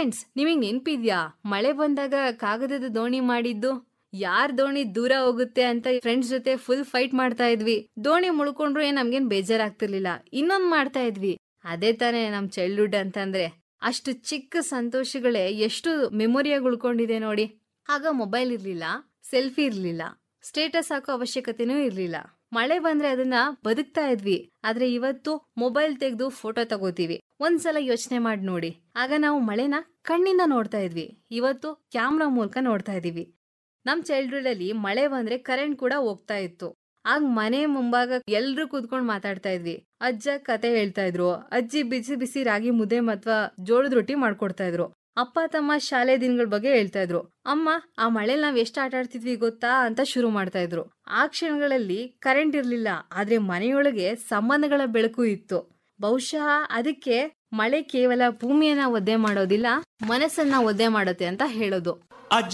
friends ನಿಮಗ್ ನೆನ್ಪಿದ್ಯಾ ಮಳೆ ಬಂದಾಗ ಕಾಗದದ ದೋಣಿ ಮಾಡಿದ್ದು ಯಾರ್ ದೋಣಿ ದೂರ ಹೋಗುತ್ತೆ ಅಂತ ಫ್ರೆಂಡ್ಸ್ ಜೊತೆ ಫುಲ್ ಫೈಟ್ ಮಾಡ್ತಾ ಇದ್ವಿ ದೋಣಿ ಮುಳ್ಕೊಂಡ್ರು ಏನ್ ನಮ್ಗೇನ್ ಬೇಜಾರಾಗ್ತಿರ್ಲಿಲ್ಲ ಇನ್ನೊಂದ್ ಮಾಡ್ತಾ ಇದ್ವಿ ಅದೇ ತಾನೇ ನಮ್ ಚೈಲ್ಡ್ಹುಡ್ ಅಂತಂದ್ರೆ ಅಷ್ಟು ಚಿಕ್ಕ ಸಂತೋಷಗಳೇ ಎಷ್ಟು ಮೆಮೊರಿಯಾಗಿ ಉಳ್ಕೊಂಡಿದೆ ನೋಡಿ ಆಗ ಮೊಬೈಲ್ ಇರ್ಲಿಲ್ಲ ಸೆಲ್ಫಿ ಇರ್ಲಿಲ್ಲ ಸ್ಟೇಟಸ್ ಹಾಕೋ ಅವಶ್ಯಕತೆನೂ ಇರ್ಲಿಲ್ಲ ಮಳೆ ಬಂದ್ರೆ ಅದನ್ನ ಬದುಕ್ತಾ ಇದ್ವಿ ಆದ್ರೆ ಇವತ್ತು ಮೊಬೈಲ್ ತೆಗೆದು ಫೋಟೋ ತಗೋತೀವಿ ಒಂದ್ಸಲ ಯೋಚನೆ ಮಾಡಿ ನೋಡಿ ಆಗ ನಾವು ಮಳೆನ ಕಣ್ಣಿಂದ ನೋಡ್ತಾ ಇದ್ವಿ ಇವತ್ತು ಕ್ಯಾಮ್ರಾ ಮೂಲಕ ನೋಡ್ತಾ ಇದೀವಿ ನಮ್ ಚೈಲ್ಡ್ಹುಡ್ ಅಲ್ಲಿ ಮಳೆ ಬಂದ್ರೆ ಕರೆಂಟ್ ಕೂಡ ಹೋಗ್ತಾ ಇತ್ತು ಆಗ ಮನೆ ಮುಂಭಾಗ ಎಲ್ರು ಕೂತ್ಕೊಂಡ್ ಮಾತಾಡ್ತಾ ಇದ್ವಿ ಅಜ್ಜ ಕತೆ ಹೇಳ್ತಾ ಇದ್ರು ಅಜ್ಜಿ ಬಿಸಿ ಬಿಸಿ ರಾಗಿ ಮುದ್ದೆ ಅಥವಾ ಜೋಳದ ರೊಟ್ಟಿ ಮಾಡ್ಕೊಡ್ತಾ ಇದ್ರು ಅಪ್ಪ ತಮ್ಮ ಶಾಲೆ ದಿನಗಳ ಬಗ್ಗೆ ಹೇಳ್ತಾ ಇದ್ರು ಅಮ್ಮ ಆ ಮಳೆಲ್ ನಾವ್ ಎಷ್ಟ್ ಆಟ ಆಡ್ತಿದ್ವಿ ಗೊತ್ತಾ ಅಂತ ಶುರು ಮಾಡ್ತಾ ಇದ್ರು ಆ ಕ್ಷಣಗಳಲ್ಲಿ ಕರೆಂಟ್ ಇರ್ಲಿಲ್ಲ ಆದ್ರೆ ಮನೆಯೊಳಗೆ ಸಂಬಂಧಗಳ ಬೆಳಕು ಇತ್ತು ಬಹುಶಃ ಅದಕ್ಕೆ ಮಳೆ ಕೇವಲ ಭೂಮಿಯನ್ನ ಒದ್ದೆ ಮಾಡೋದಿಲ್ಲ ಮನಸ್ಸನ್ನ ಒದ್ದೆ ಮಾಡುತ್ತೆ ಅಂತ ಹೇಳೋದು